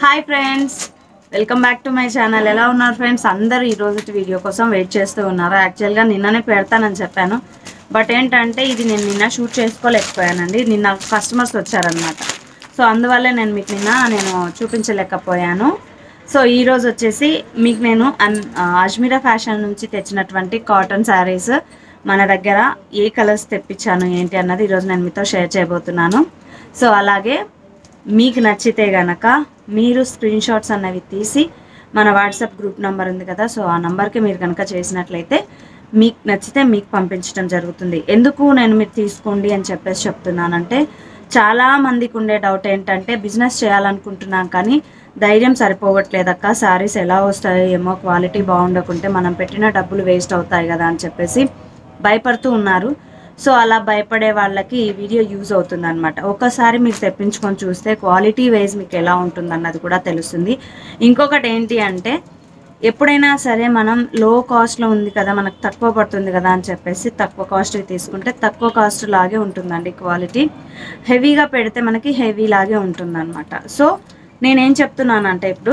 hi friends welcome back to my channel ఎలా ఉన్నారు friends అందరూ ఈ రోజు వీడియో కోసం వెయిట్ చేస్తూ ఉన్నారు యాక్చువల్గా నిన్ననే పెడతానని చెప్పాను బట్ ఏంటంటే ఇది నేను నిన్న షూట్ చేసుకోలేకపోయానండి నిన్న కస్టమర్స్ వచ్చారనమాట సో అందువల్లే నేను మీకు నిన్న నేను చూపించలేకపోయాను సో ఈ రోజు వచ్చేసి మీకు నేను అన్- ఆ, అజ్మీరా ఫ్యాషన్ నుంచి తెచ్చినటువంటి కాటన్ శారీస్ మన దగ్గర ఏ కలర్స్ తెప్పించాను ఏంటి అన్నది ఈరోజు నేను మీతో షేర్ చేయబోతున్నాను సో అలాగే మీకు నచ్చితే గనక మీరు స్క్రీన్ షాట్స్ అన్నవి తీసి మన వాట్సాప్ గ్రూప్ నెంబర్ ఉంది కదా సో ఆ నెంబర్కి మీరు కనుక చేసినట్లయితే మీకు నచ్చితే మీకు పంపించడం జరుగుతుంది ఎందుకు నేను మీరు తీసుకోండి అని చెప్పేసి చెప్తున్నానంటే చాలా మందికి ఉండే డౌట్ ఏంటంటే బిజినెస్ చేయాలనుకుంటున్నాం కానీ ధైర్యం సరిపోవట్లేదక్క శారీస్ ఎలా వస్తాయో ఏమో క్వాలిటీ బాగుండకుంటే మనం పెట్టిన డబ్బులు వేస్ట్ అవుతాయి కదా అని చెప్పేసి భయపడుతూ ఉన్నారు సో అలా భయపడే వాళ్ళకి ఈ వీడియో యూజ్ అవుతుంది అనమాట ఒకసారి మీరు తెప్పించుకొని చూస్తే క్వాలిటీ వైజ్ మీకు ఎలా ఉంటుంది అన్నది కూడా తెలుస్తుంది ఇంకొకటి ఏంటి అంటే ఎప్పుడైనా సరే మనం లో కాస్ట్లో ఉంది కదా మనకు తక్కువ పడుతుంది కదా అని చెప్పేసి తక్కువ కాస్ట్ తీసుకుంటే తక్కువ కాస్ట్ లాగే ఉంటుందండి క్వాలిటీ హెవీగా పెడితే మనకి హెవీ లాగే ఉంటుందన్నమాట సో నేనేం చెప్తున్నానంటే ఇప్పుడు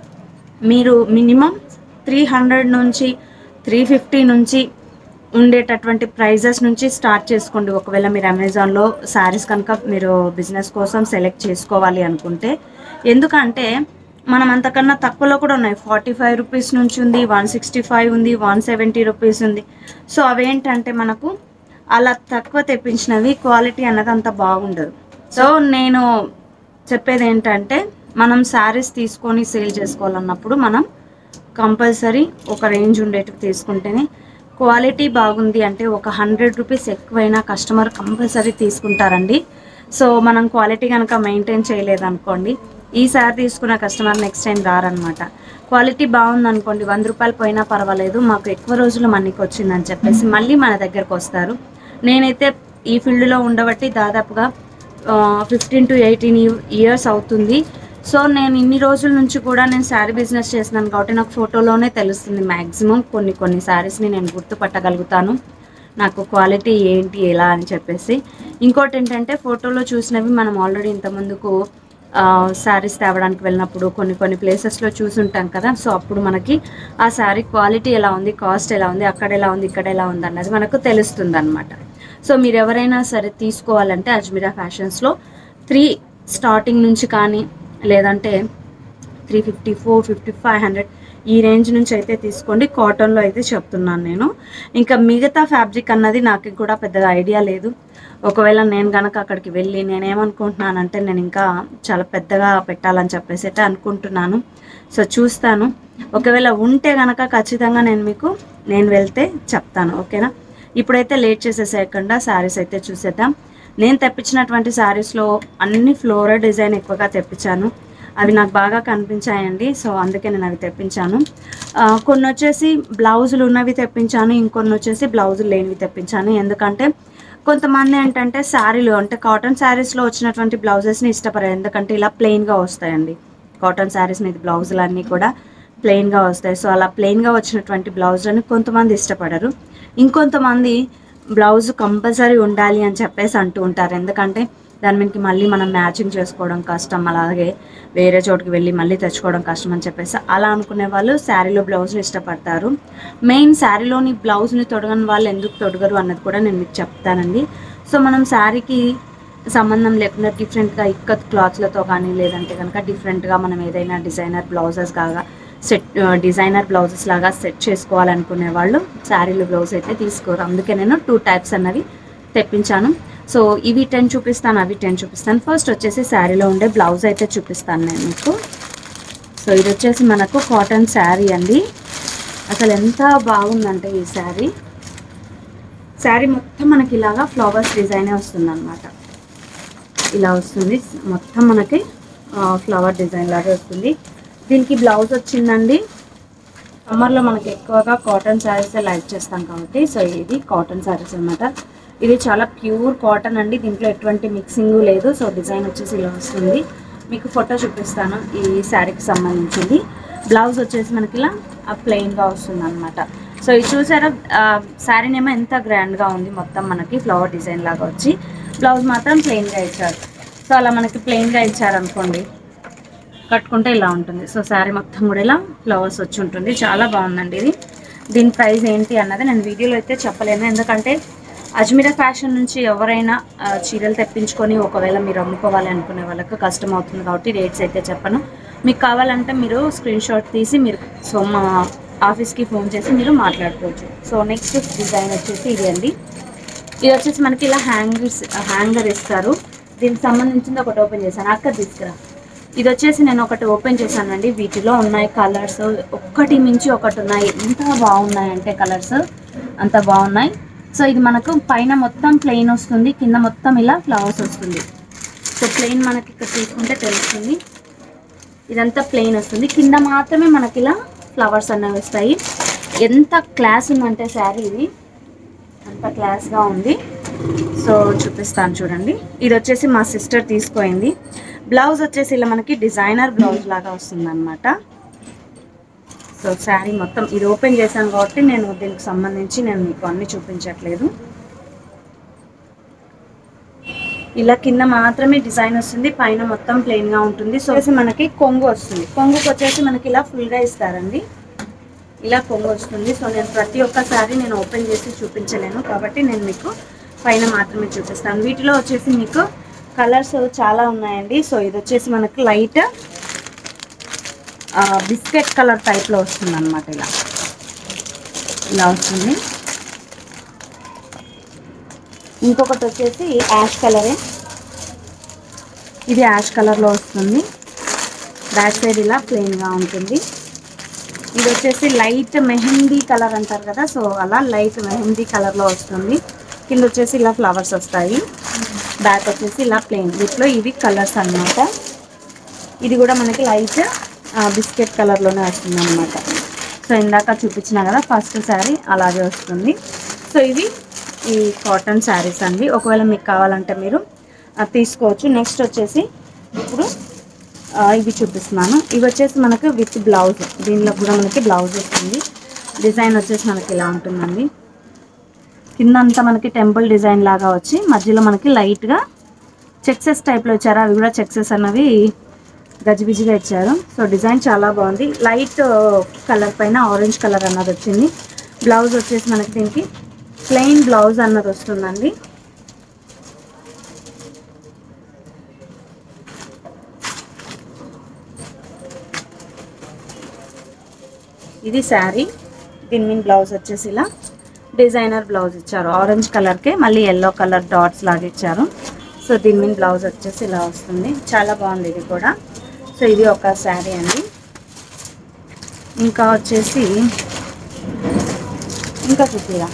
మీరు మినిమం త్రీ హండ్రెడ్ నుంచి త్రీ ఫిఫ్టీ నుంచి ఉండేటటువంటి ప్రైజెస్ నుంచి స్టార్ట్ చేసుకోండి ఒకవేళ మీరు అమెజాన్లో శారీస్ కనుక మీరు బిజినెస్ కోసం సెలెక్ట్ చేసుకోవాలి అనుకుంటే ఎందుకంటే మనం అంతకన్నా తక్కువలో కూడా ఉన్నాయి ఫార్టీ ఫైవ్ రూపీస్ నుంచి ఉంది వన్ సిక్స్టీ ఫైవ్ ఉంది వన్ సెవెంటీ రూపీస్ ఉంది సో అవేంటంటే మనకు అలా తక్కువ తెప్పించినవి క్వాలిటీ అన్నది అంత బాగుండదు సో నేను చెప్పేది ఏంటంటే మనం శారీస్ తీసుకొని సేల్ చేసుకోవాలన్నప్పుడు మనం కంపల్సరీ ఒక రేంజ్ ఉండేటివి తీసుకుంటేనే క్వాలిటీ బాగుంది అంటే ఒక హండ్రెడ్ రూపీస్ ఎక్కువైనా కస్టమర్ కంపల్సరీ తీసుకుంటారండి సో మనం క్వాలిటీ కనుక మెయింటైన్ చేయలేదనుకోండి ఈసారి తీసుకున్న కస్టమర్ నెక్స్ట్ టైం రారనమాట క్వాలిటీ బాగుంది అనుకోండి వంద రూపాయలు పోయినా పర్వాలేదు మాకు ఎక్కువ రోజులు మనకి వచ్చిందని చెప్పేసి మళ్ళీ మన దగ్గరకు వస్తారు నేనైతే ఈ ఫీల్డ్లో ఉండబట్టి దాదాపుగా ఫిఫ్టీన్ టు ఎయిటీన్ ఇయర్స్ అవుతుంది సో నేను ఇన్ని రోజుల నుంచి కూడా నేను శారీ బిజినెస్ చేస్తున్నాను కాబట్టి నాకు ఫోటోలోనే తెలుస్తుంది మ్యాక్సిమం కొన్ని కొన్ని శారీస్ని నేను గుర్తుపట్టగలుగుతాను నాకు క్వాలిటీ ఏంటి ఎలా అని చెప్పేసి ఇంకోటి ఏంటంటే ఫోటోలో చూసినవి మనం ఆల్రెడీ ఇంతకుముందుకు శారీస్ తేవడానికి వెళ్ళినప్పుడు కొన్ని కొన్ని ప్లేసెస్లో చూసుంటాం కదా సో అప్పుడు మనకి ఆ శారీ క్వాలిటీ ఎలా ఉంది కాస్ట్ ఎలా ఉంది అక్కడ ఎలా ఉంది ఇక్కడ ఎలా ఉంది అన్నది మనకు తెలుస్తుంది అనమాట సో మీరు ఎవరైనా సరే తీసుకోవాలంటే అజ్మీరా ఫ్యాషన్స్లో త్రీ స్టార్టింగ్ నుంచి కానీ లేదంటే three fifty four fifty five hundred ఈ రేంజ్ నుంచి అయితే తీసుకోండి కాటన్లో అయితే చెప్తున్నాను నేను ఇంకా మిగతా ఫ్యాబ్రిక్ అన్నది నాకు కూడా పెద్దగా ఐడియా లేదు ఒకవేళ నేను కనుక అక్కడికి వెళ్ళి నేనేమనుకుంటున్నానంటే నేను ఇంకా చాలా పెద్దగా పెట్టాలని చెప్పేసి అయితే అనుకుంటున్నాను సో చూస్తాను ఒకవేళ ఉంటే కనుక ఖచ్చితంగా నేను మీకు నేను వెళ్తే చెప్తాను ఓకేనా ఇప్పుడైతే లేట్ చేసేసేయకుండా శారీస్ అయితే చూసేద్దాం నేను తెప్పించినటువంటి శారీస్లో అన్ని ఫ్లోరల్ డిజైన్ ఎక్కువగా తెప్పించాను అవి నాకు బాగా కనిపించాయండి సో అందుకే నేను అవి తెప్పించాను ఆ, కొన్ని వచ్చేసి బ్లౌజులు ఉన్నవి తెప్పించాను ఇంకొన్ని వచ్చేసి బ్లౌజులు లేనివి తెప్పించాను ఎందుకంటే కొంతమంది ఏంటంటే శారీలు అంటే కాటన్ శారీస్లో వచ్చినటువంటి బ్లౌజెస్ని ఇష్టపడారు ఎందుకంటే ఇలా ప్లెయిన్గా వస్తాయండి కాటన్ శారీస్ మీద బ్లౌజులు అన్నీ కూడా ప్లెయిన్గా వస్తాయి సో అలా ప్లెయిన్గా వచ్చినటువంటి బ్లౌజులని కొంతమంది ఇష్టపడరు ఇంకొంతమంది బ్లౌజ్ కంపల్సరీ ఉండాలి అని చెప్పేసి అంటూ ఉంటారు ఎందుకంటే దాని మీదకి మళ్ళీ మనం మ్యాచింగ్ చేసుకోవడం కష్టం అలాగే వేరే చోటుకి వెళ్ళి మళ్ళీ తెచ్చుకోవడం కష్టం అని చెప్పేసి అలా అనుకునే వాళ్ళు శారీలో బ్లౌజ్ని ఇష్టపడతారు మెయిన్ శారీలోని బ్లౌజ్ని తొడగని వాళ్ళు ఎందుకు తొడగరు అన్నది కూడా నేను మీకు చెప్తానండి సో మనం శారీకి సంబంధం లేకుండా డిఫరెంట్గా ఇక్కత్ క్లాత్లతో కానీ లేదంటే కనుక డిఫరెంట్గా మనం ఏదైనా డిజైనర్ బ్లౌజెస్ కాగా సెట్ డిజైనర్ బ్లౌజెస్ లాగా సెట్ చేసుకోవాలనుకునే వాళ్ళు శారీలు బ్లౌజ్ అయితే తీసుకోరు అందుకే నేను టూ టైప్స్ అన్నవి తెప్పించాను సో ఇవి టెన్ చూపిస్తాను అవి టెన్ చూపిస్తాను ఫస్ట్ వచ్చేసి శారీలో ఉండే బ్లౌజ్ అయితే చూపిస్తాను నేను మీకు సో ఇది వచ్చేసి మనకు కాటన్ శారీ అండి అసలు ఎంత బాగుందంటే ఈ శారీ శారీ మొత్తం మనకి ఇలాగా ఫ్లవర్స్ డిజైనే వస్తుంది అనమాట ఇలా వస్తుంది మొత్తం మనకి ఫ్లవర్ డిజైన్ లాగా వస్తుంది దీనికి బ్లౌజ్ వచ్చిందండి సమ్మర్లో మనకి ఎక్కువగా కాటన్ శారీసే లైక్ చేస్తాం కాబట్టి సో ఇది కాటన్ శారీస్ అన్నమాట ఇది చాలా ప్యూర్ కాటన్ అండి దీంట్లో ఎటువంటి మిక్సింగ్ లేదు సో డిజైన్ వచ్చేసి ఇలా వస్తుంది మీకు ఫోటో చూపిస్తాను ఈ శారీకి సంబంధించింది బ్లౌజ్ వచ్చేసి మనకి ఇలా ప్లెయిన్గా వస్తుంది అనమాట సో ఇది చూసారా శారీనేమో ఎంత గ్రాండ్గా ఉంది మొత్తం మనకి ఫ్లవర్ డిజైన్ లాగా వచ్చి బ్లౌజ్ మాత్రం ప్లెయిన్గా ఇచ్చారు సో అలా మనకి ప్లెయిన్గా ఇచ్చారనుకోండి కట్టుకుంటే ఇలా ఉంటుంది సో శారీ మొత్తం కూడా ఇలా ఫ్లవర్స్ వచ్చి ఉంటుంది చాలా బాగుందండి ఇది దీని ప్రైస్ ఏంటి అన్నది నేను వీడియోలో అయితే చెప్పలేను ఎందుకంటే అజ్మీరా ఫ్యాషన్ నుంచి ఎవరైనా ఆ, చీరలు తెప్పించుకొని ఒకవేళ మీరు అమ్ముకోవాలి అనుకునే వాళ్ళకి కష్టం అవుతుంది కాబట్టి రేట్స్ అయితే చెప్పను మీకు కావాలంటే మీరు స్క్రీన్ షాట్ తీసి మీరు సో మా ఆఫీస్కి ఫోన్ చేసి మీరు మాట్లాడుకోవచ్చు సో నెక్స్ట్ డిజైన్ వచ్చేసి ఇది అండి ఇది వచ్చేసి మనకి ఇలా హ్యాంగర్స్ హ్యాంగర్ ఇస్తారు దీనికి సంబంధించింది ఒకటి ఓపెన్ చేశాను అక్కడ తీసుకురా ఇది వచ్చేసి నేను ఒకటి ఓపెన్ చేశానండి వీటిలో ఉన్నాయి కలర్స్ ఒక్కటి మించి ఒకటి ఉన్నాయి ఎంత బాగున్నాయి అంటే కలర్స్ అంత బాగున్నాయి సో ఇది మనకు పైన మొత్తం ప్లెయిన్ వస్తుంది కింద మొత్తం ఇలా ఫ్లవర్స్ వస్తుంది సో ప్లెయిన్ మనకి ఇక్కడ తీసుకుంటే తెలుస్తుంది ఇదంతా ప్లెయిన్ వస్తుంది కింద మాత్రమే మనకి ఇలా ఫ్లవర్స్ అనేవి వస్తాయి ఎంత క్లాస్ ఉందంటే శారీ ఇది అంత క్లాస్గా ఉంది సో చూపిస్తాను చూడండి ఇది వచ్చేసి మా సిస్టర్ తీసుకుపోయింది బ్లౌజ్ వచ్చేసి ఇలా మనకి డిజైనర్ బ్లౌజ్ లాగా వస్తుంది అనమాట సో శారీ మొత్తం ఇది ఓపెన్ చేశాను కాబట్టి నేను దీనికి సంబంధించి నేను మీకు అన్ని చూపించట్లేదు ఇలా కింద మాత్రమే డిజైన్ వస్తుంది పైన మొత్తం ప్లెయిన్ గా ఉంటుంది సో వచ్చేసి మనకి కొంగు వస్తుంది కొంగుకి వచ్చేసి మనకి ఇలా ఫుల్ గా ఇస్తారండి ఇలా కొంగు వస్తుంది సో నేను ప్రతి ఒక్క సారీ నేను ఓపెన్ చేసి చూపించలేను కాబట్టి నేను మీకు పైన మాత్రమే చూపిస్తాను వీటిలో వచ్చేసి మీకు కలర్స్ చాలా ఉన్నాయండి సో ఇది వచ్చేసి మనకి లైట్ బిస్కెట్ కలర్ టైప్లో వస్తుంది అనమాట ఇలా ఇలా వస్తుంది ఇంకొకటి వచ్చేసి యాష్ కలరే ఇది యాష్ కలర్లో వస్తుంది బ్యాక్ సైడ్ ఇలా ప్లెయిన్గా ఉంటుంది ఇది వచ్చేసి లైట్ మెహందీ కలర్ అంటారు కదా సో అలా లైట్ మెహందీ కలర్లో వస్తుంది కింద వచ్చేసి ఇలా ఫ్లవర్స్ వస్తాయి బ్యాక్ వచ్చేసి ఇలా ప్లెయిన్ వీటిలో ఇవి కలర్స్ అన్నమాట ఇది కూడా మనకి లైట్ బిస్కెట్ కలర్లోనే వస్తుంది అనమాట సో ఇందాక చూపించిన కదా ఫస్ట్ శారీ అలాగే వస్తుంది సో ఇవి ఈ కాటన్ శారీస్ అండి ఒకవేళ మీకు కావాలంటే మీరు ఆ, తీసుకోవచ్చు నెక్స్ట్ వచ్చేసి ఇప్పుడు ఆ, ఇవి చూపిస్తున్నాను ఇవి వచ్చేసి మనకు విత్ బ్లౌజ్ దీనిలో కూడా మనకి బ్లౌజ్ వస్తుంది డిజైన్ వచ్చేసి మనకి ఇలా ఉంటుందండి కింద అంతా మనకి టెంపుల్ డిజైన్ లాగా వచ్చి మధ్యలో మనకి లైట్గా చెక్సెస్ టైప్లో ఇచ్చారు అవి కూడా చెక్సెస్ అన్నవి గజిబిజిగా ఇచ్చారు సో డిజైన్ చాలా బాగుంది లైట్ కలర్ పైన ఆరెంజ్ కలర్ అన్నది వచ్చింది బ్లౌజ్ వచ్చేసి మనకి దీనికి ప్లెయిన్ బ్లౌజ్ అన్నది వస్తుందండి ఇది శారీ దీని మీద బ్లౌజ్ వచ్చేసి ఇలా డిజైనర్ బ్లౌజ్ ఇచ్చారు ఆరెంజ్ కలర్కే మళ్ళీ ఎల్లో కలర్ డాట్స్ లాగా ఇచ్చారు సో దీని మీద బ్లౌజ్ వచ్చేసి ఇలా వస్తుంది చాలా బాగుంది ఇది కూడా సో ఇది ఒక శారీ అండి ఇంకా వచ్చేసి ఇంకా చూపిరా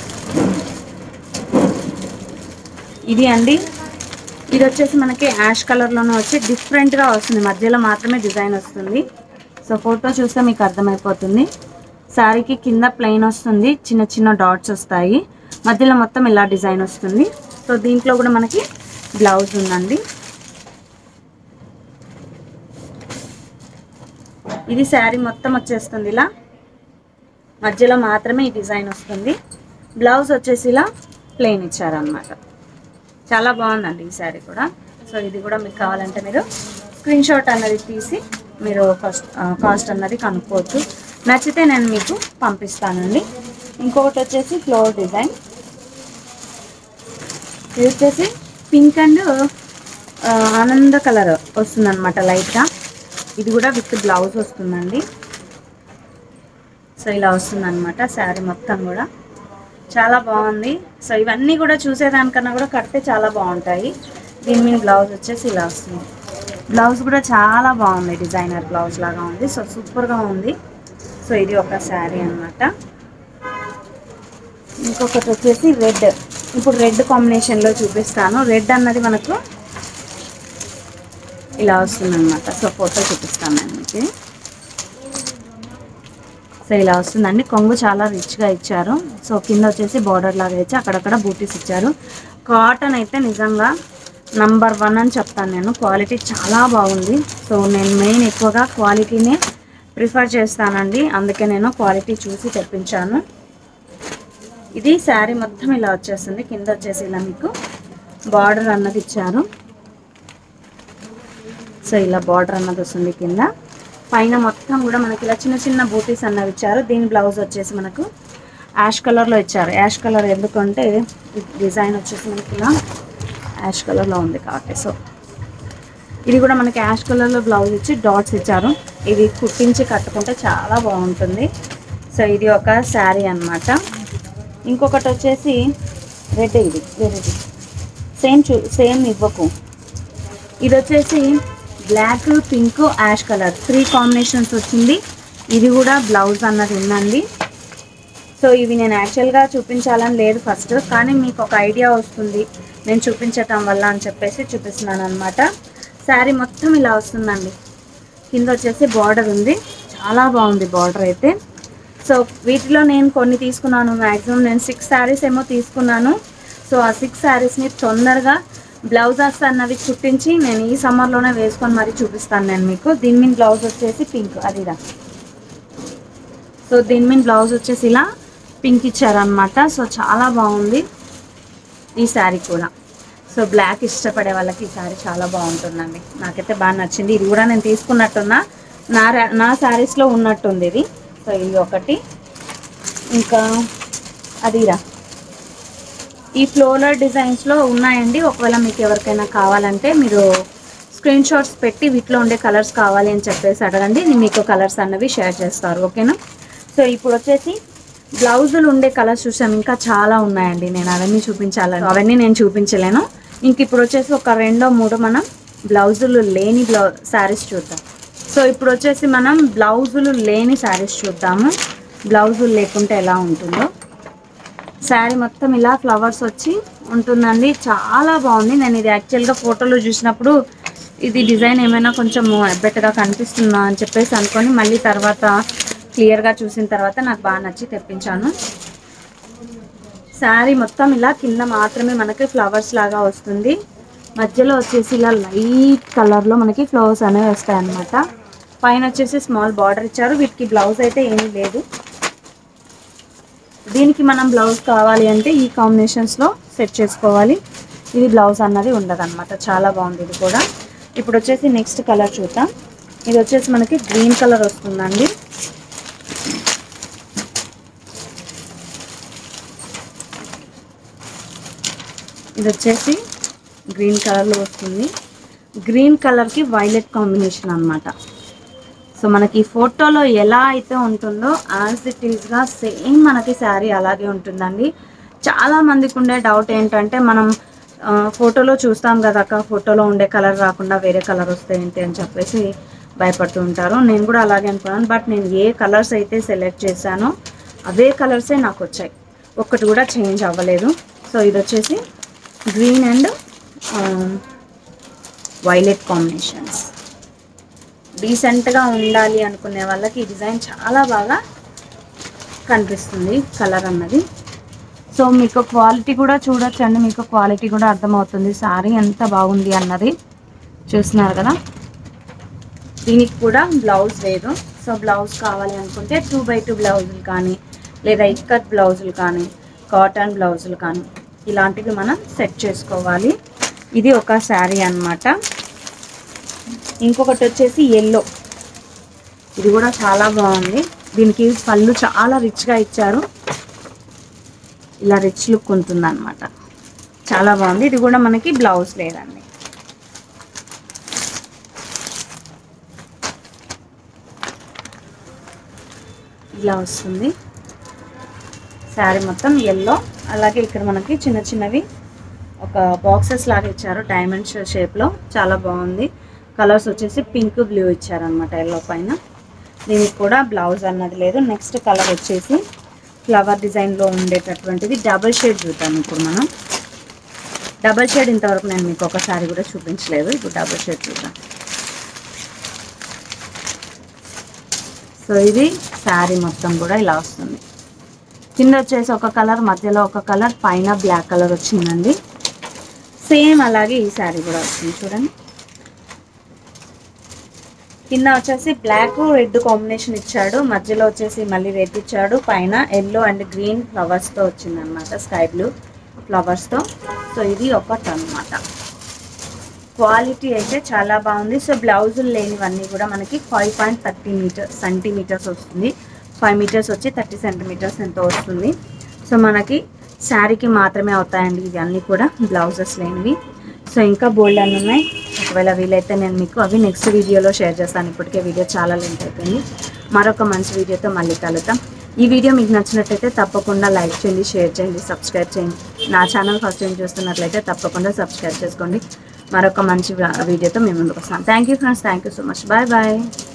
ఇది అండి ఇది వచ్చేసి మనకి యాష్ కలర్లోనే వచ్చి డిఫరెంట్గా వస్తుంది మధ్యలో మాత్రమే డిజైన్ వస్తుంది సో ఫోటో చూస్తే మీకు అర్థమైపోతుంది శారీకి కింద ప్లెయిన్ వస్తుంది చిన్న చిన్న డాట్స్ వస్తాయి మధ్యలో మొత్తం ఇలా డిజైన్ వస్తుంది సో దీంట్లో కూడా మనకి బ్లౌజ్ ఉందండి ఇది శారీ మొత్తం వచ్చేస్తుంది ఇలా మధ్యలో మాత్రమే ఈ డిజైన్ వస్తుంది బ్లౌజ్ వచ్చేసి ఇలా ప్లెయిన్ ఇచ్చారనమాట చాలా బాగుందండి ఈ శారీ కూడా సో ఇది కూడా మీకు కావాలంటే మీరు స్క్రీన్ షాట్ అన్నది తీసి మీరు ఫస్ట్ కాస్ట్ అన్నది కనుక్కోవచ్చు నచ్చితే నేను మీకు పంపిస్తానండి ఇంకొకటి వచ్చేసి ఫ్లోర్ డిజైన్ ఇది వచ్చేసి పింక్ అండ్ ఆనంద కలర్ వస్తుందన్నమాట లైట్గా ఇది కూడా విత్ బ్లౌజ్ వస్తుందండి సో ఇలా వస్తుందన్నమాట శారీ మొత్తం కూడా చాలా బాగుంది సో ఇవన్నీ కూడా చూసేదానికన్నా కూడా కడితే చాలా బాగుంటాయి దీని మీద బ్లౌజ్ వచ్చేసి ఇలా వస్తుంది బ్లౌజ్ కూడా చాలా బాగుంది డిజైనర్ బ్లౌజ్ లాగా ఉంది సో సూపర్గా ఉంది సో ఇది ఒక శారీ అన్నమాట ఇంకొకటి వచ్చేసి రెడ్ ఇప్పుడు రెడ్ కాంబినేషన్లో చూపిస్తాను రెడ్ అన్నది మనకు ఇలా వస్తుంది అనమాట సో ఫోటో చూపిస్తాను నేను మీకు సో ఇలా వస్తుందండి కొంగు చాలా రిచ్గా ఇచ్చారు సో కింద వచ్చేసి బార్డర్ లాగా ఇచ్చి అక్కడక్కడ బూటీస్ ఇచ్చారు కాటన్ అయితే నిజంగా నంబర్ వన్ అని చెప్తాను నేను క్వాలిటీ చాలా బాగుంది సో నేను మెయిన్ ఎక్కువగా క్వాలిటీనే ప్రిఫర్ చేస్తానండి అందుకే నేను క్వాలిటీ చూసి తెప్పించాను ఇది శారీ మొత్తం ఇలా వచ్చేస్తుంది కింద వచ్చేసి ఇలా మీకు బార్డర్ అన్నది ఇచ్చారు సో ఇలా బార్డర్ అన్నది వస్తుంది కింద పైన మొత్తం కూడా మనకి ఇలా చిన్న చిన్న బూటీస్ అన్నవి ఇచ్చారు దీని బ్లౌజ్ వచ్చేసి మనకు యాష్ కలర్లో ఇచ్చారు యాష్ కలర్ ఎందుకంటే డిజైన్ వచ్చేసి మనకి ఇలా యాష్ కలర్లో ఉంది కాబట్టి సో ఇది కూడా మనకి యాష్ కలర్లో బ్లౌజ్ ఇచ్చి డాట్స్ ఇచ్చారు ఇది కుట్టించి కట్టుకుంటే చాలా బాగుంటుంది సో ఇది ఒక శారీ అన్నమాట ఇంకొకటి వచ్చేసి రెడ్ ఇది వేరేది సేమ్ చూ సేమ్ ఇవ్వకు ఇది వచ్చేసి black pink ash colour three combinations వచ్చింది ఇది కూడా బ్లౌజ్ అన్నది ఉందండి సో ఇవి నేను యాక్చువల్గా చూపించాలని లేదు ఫస్ట్ కానీ మీకు ఒక ఐడియా వస్తుంది నేను చూపించటం వల్ల అని చెప్పేసి చూపిస్తున్నాను అనమాట శారీ మొత్తం ఇలా వస్తుందండి కింద వచ్చేసి బార్డర్ ఉంది చాలా బాగుంది బార్డర్ అయితే సో వీటిలో నేను కొన్ని తీసుకున్నాను మ్యాక్సిమం నేను సిక్స్ శారీస్ ఏమో తీసుకున్నాను సో ఆ సిక్స్ శారీస్ని తొందరగా బ్లౌజెస్ అన్నవి కుట్టించి నేను ఈ సమ్మర్లోనే వేసుకొని మరీ చూపిస్తాను నేను మీకు దీని మీద బ్లౌజ్ వచ్చేసి పింక్ అదిరా సో దీని మీద బ్లౌజ్ వచ్చేసి ఇలా పింక్ ఇచ్చారనమాట సో చాలా బాగుంది ఈ శారీ కూడా సో బ్లాక్ ఇష్టపడే వాళ్ళకి ఈ శారీ చాలా బాగుంటుందండి నాకైతే బాగా నచ్చింది ఇది కూడా నేను తీసుకున్నట్టున్నా నా రా- నా శారీస్లో ఉన్నట్టుంది ఇది సో ఇది ఒకటి ఇంకా అదిరా ఈ ఫ్లోరల్ డిజైన్స్లో ఉన్నాయండి ఒకవేళ మీకు ఎవరికైనా కావాలంటే మీరు స్క్రీన్ షాట్స్ పెట్టి వీటిలో ఉండే కలర్స్ కావాలి అని చెప్పేసి అడగండి నేను మీకు కలర్స్ అన్నవి షేర్ చేస్తారు ఓకేనా సో ఇప్పుడు వచ్చేసి బ్లౌజులు ఉండే కలర్స్ చూసాం ఇంకా చాలా ఉన్నాయండి నేను అవన్నీ చూపించాలని అవన్నీ నేను చూపించలేను ఇంక ఇప్పుడు వచ్చేసి ఒక రెండో మూడో మనం బ్లౌజులు లేని బ్లౌ శారీస్ చూద్దాం సో ఇప్పుడు వచ్చేసి మనం బ్లౌజులు లేని శారీస్ చూద్దాము బ్లౌజులు లేకుంటే ఎలా ఉంటుందో శారీ మొత్తం ఇలా ఫ్లవర్స్ వచ్చి ఉంటుందండి చాలా బాగుంది నేను ఇది యాక్చువల్గా ఫోటోలో చూసినప్పుడు ఇది డిజైన్ ఏమైనా కొంచెం బెటర్గా కనిపిస్తుందా అని చెప్పేసి అనుకొని మళ్ళీ తర్వాత క్లియర్గా చూసిన తర్వాత నాకు బాగా నచ్చి తెప్పించాను శారీ మొత్తం ఇలా కింద మాత్రమే మనకి ఫ్లవర్స్ లాగా వస్తుంది మధ్యలో వచ్చేసి ఇలా లైట్ కలర్లో మనకి ఫ్లవర్స్ అనేవి వస్తాయి అన్నమాట పైన వచ్చేసి స్మాల్ బార్డర్ ఇచ్చారు వీటికి బ్లౌజ్ అయితే ఏమీ లేదు దీనికి మనం బ్లౌజ్ కావాలి అంటే ఈ కాంబినేషన్స్లో సెట్ చేసుకోవాలి ఇది బ్లౌజ్ అన్నది ఉండదు చాలా బాగుంది ఇది కూడా ఇప్పుడు వచ్చేసి నెక్స్ట్ కలర్ చూద్దాం ఇది వచ్చేసి మనకి గ్రీన్ కలర్ వస్తుందండి ఇది వచ్చేసి గ్రీన్ కలర్లో వస్తుంది గ్రీన్ కలర్కి వైలెట్ కాంబినేషన్ అన్నమాట సో మనకి ఈ ఫోటోలో ఎలా అయితే ఉంటుందో యాజ్ ఇట్ ఈస్గా సేమ్ మనకి శారీ అలాగే ఉంటుందండి చాలా మందికి ఉండే డౌట్ ఏంటంటే మనం ఆ, ఫోటోలో చూస్తాం కదా అక్క ఫోటోలో ఉండే కలర్ రాకుండా వేరే కలర్ వస్తే ఏంటి అని చెప్పేసి భయపడుతూ ఉంటారు నేను కూడా అలాగే అనుకున్నాను బట్ నేను ఏ కలర్స్ అయితే సెలెక్ట్ చేశానో అవే కలర్సే నాకు వచ్చాయి ఒక్కటి కూడా చేంజ్ అవ్వలేదు సో ఇది వచ్చేసి గ్రీన్ అండ్ వైలెట్ కాంబినేషన్స్ డీసెంట్గా ఉండాలి అనుకునే వాళ్ళకి ఈ డిజైన్ చాలా బాగా కనిపిస్తుంది కలర్ అన్నది సో మీకు క్వాలిటీ కూడా చూడొచ్చండి మీకు క్వాలిటీ కూడా అర్థమవుతుంది సారీ ఎంత బాగుంది అన్నది చూస్తున్నారు కదా దీనికి కూడా బ్లౌజ్ లేదు సో బ్లౌజ్ కావాలి అనుకుంటే టూ బై టూ బ్లౌజులు కానీ లేదా ఇక్కత్ బ్లౌజులు కానీ కాటన్ బ్లౌజులు కానీ ఇలాంటివి మనం సెట్ చేసుకోవాలి ఇది ఒక శారీ అన్నమాట ఇంకొకటి వచ్చేసి ఎల్లో ఇది కూడా చాలా బాగుంది దీనికి పళ్ళు చాలా రిచ్గా ఇచ్చారు ఇలా రిచ్ లుక్ ఉంటుంది అనమాట చాలా బాగుంది ఇది కూడా మనకి బ్లౌజ్ లేదండి ఇలా వస్తుంది శారీ మొత్తం ఎల్లో అలాగే ఇక్కడ మనకి చిన్న చిన్నవి ఒక బాక్సెస్ లాగా ఇచ్చారు డైమండ్స్ షేప్లో చాలా బాగుంది కలర్స్ వచ్చేసి పింక్ బ్లూ ఇచ్చారనమాట ఎల్లో పైన దీనికి కూడా బ్లౌజ్ అన్నది లేదు నెక్స్ట్ కలర్ వచ్చేసి ఫ్లవర్ డిజైన్లో ఉండేటటువంటిది డబల్ షేడ్ చూద్దాం ఇప్పుడు మనం డబల్ షేడ్ ఇంతవరకు నేను మీకు ఒకసారి కూడా చూపించలేదు ఇప్పుడు డబల్ షేడ్ చూద్దాం సో ఇది శారీ మొత్తం కూడా ఇలా వస్తుంది కింద వచ్చేసి ఒక కలర్ మధ్యలో ఒక కలర్ పైన బ్లాక్ కలర్ వచ్చిందండి సేమ్ అలాగే ఈ శారీ కూడా వచ్చింది చూడండి కింద వచ్చేసి బ్లాక్ రెడ్ కాంబినేషన్ ఇచ్చాడు మధ్యలో వచ్చేసి మళ్ళీ రెడ్ ఇచ్చాడు పైన ఎల్లో అండ్ గ్రీన్ ఫ్లవర్స్తో వచ్చింది అనమాట స్కై బ్లూ ఫ్లవర్స్తో సో ఇది ఒకటి అనమాట క్వాలిటీ అయితే చాలా బాగుంది సో బ్లౌజులు లేనివన్నీ కూడా మనకి five point thirty metres centimetres వస్తుంది ఫైవ్ మీటర్స్ వచ్చి థర్టీ సెంటీమీటర్స్ ఎంతో వస్తుంది సో మనకి శారీకి మాత్రమే అవుతాయండి ఇవి అన్నీ కూడా బ్లౌజెస్ లేనివి సో ఇంకా బోల్డ్ అని ఉన్నాయి ఒకవేళ వీలైతే నేను మీకు అవి నెక్స్ట్ వీడియోలో షేర్ చేస్తాను ఇప్పటికే వీడియో చాలా లెంత్ అయిపోయింది మరొక మంచి వీడియోతో మళ్ళీ కలుద్దాం ఈ వీడియో మీకు నచ్చినట్లయితే తప్పకుండా లైక్ చేయండి షేర్ చేయండి సబ్స్క్రైబ్ చేయండి నా ఛానల్ ఫస్ట్ టైం చూస్తున్నట్లయితే తప్పకుండా సబ్స్క్రైబ్ చేసుకోండి మరొక మంచి వీడియోతో మేము ముందుకు వస్తాం thank you friends thank you so much bye bye